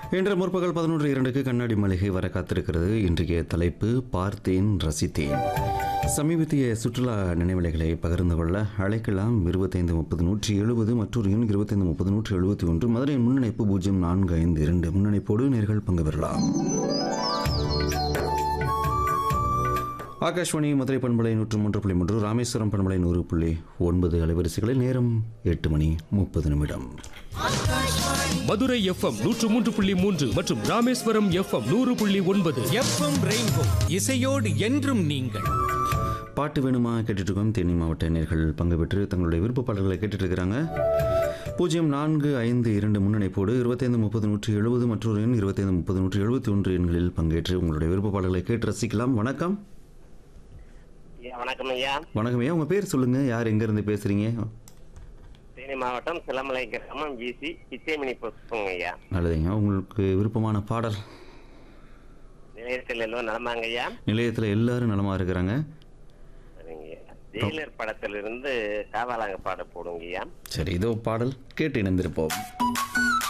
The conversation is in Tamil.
இன்று முற்பகல் பதினொன்று இரண்டுக்கு கண்ணாடி மளிகை வர காத்திருக்கிறது இன்றைய தலைப்பு பார்த்தேன் ரசித்தேன் சமீபத்திய சுற்றுலா நினைவலைகளை பகிர்ந்து கொள்ள அழைக்கலாம் இருபத்தைந்து முப்பது நூற்றி எழுபது மற்றொரு எண் இருபத்தைந்து முப்பது நூற்றி எழுபத்தி ஒன்று மதுரை முன்னணைப்பு பூஜ்ஜியம் நான்கு ஐந்து இரண்டு முன்னணைப்போடு நேர்கள் பங்கு பெறலாம் ஆகாஷ்வாணி மதுரை பண்பலை நூற்று மூன்று புள்ளி மூன்று ராமேஸ்வரம் பண்பலை நூறு புள்ளி ஒன்பது அலைவரிசைகளில் நேரம் எட்டு மணி முப்பது நிமிடம் மதுரை எஃப்எம் நூற்று மூன்று புள்ளி மூன்று மற்றும் ராமேஸ்வரம் எஃப்எம் நூறு புள்ளி ஒன்பது எஃப்எம் ரெயின்போ இசையோடு என்றும் நீங்கள் பாட்டு வேணுமா கேட்டுட்டு இருக்கோம் தேனி மாவட்ட நேர்கள் பங்கு பெற்று தங்களுடைய விருப்ப பாடல்களை கேட்டுட்டு இருக்கிறாங்க பூஜ்ஜியம் நான்கு ஐந்து இரண்டு முன்னணைப்போடு இருபத்தைந்து முப்பது நூற்றி எழுபது மற்றொரு எண் இருபத்தைந்து முப்பது நூற்றி எழுபத்தி ஒன்று எண்களில் பங்கேற்று உங்களுடைய விருப்ப பாடல்களை கேட்டு ரசிக்கலாம் வணக்கம் ஐயா வணக்கம் ஐயா வணக்கம் ஐயா உங்கள் பேர் சொல்லுங்கள் யார் எங்கேருந்து பேசுகிறீங்க தேனி மாவட்டம் சிலமலை கிராமம் ஜிசி பிச்சைமணி புஷ்பங்க ஐயா நல்லதுங்க உங்களுக்கு விருப்பமான பாடல் நிலையத்தில் எல்லாம் நலமாங்க ஐயா நிலையத்தில் எல்லாரும் நலமாக இருக்கிறாங்க சரிங்க ஐயா ஜெயிலர் படத்திலிருந்து காவாலாங்க பாட போடுங்க ஐயா சரி இதோ பாடல் கேட்டு இணைந்திருப்போம்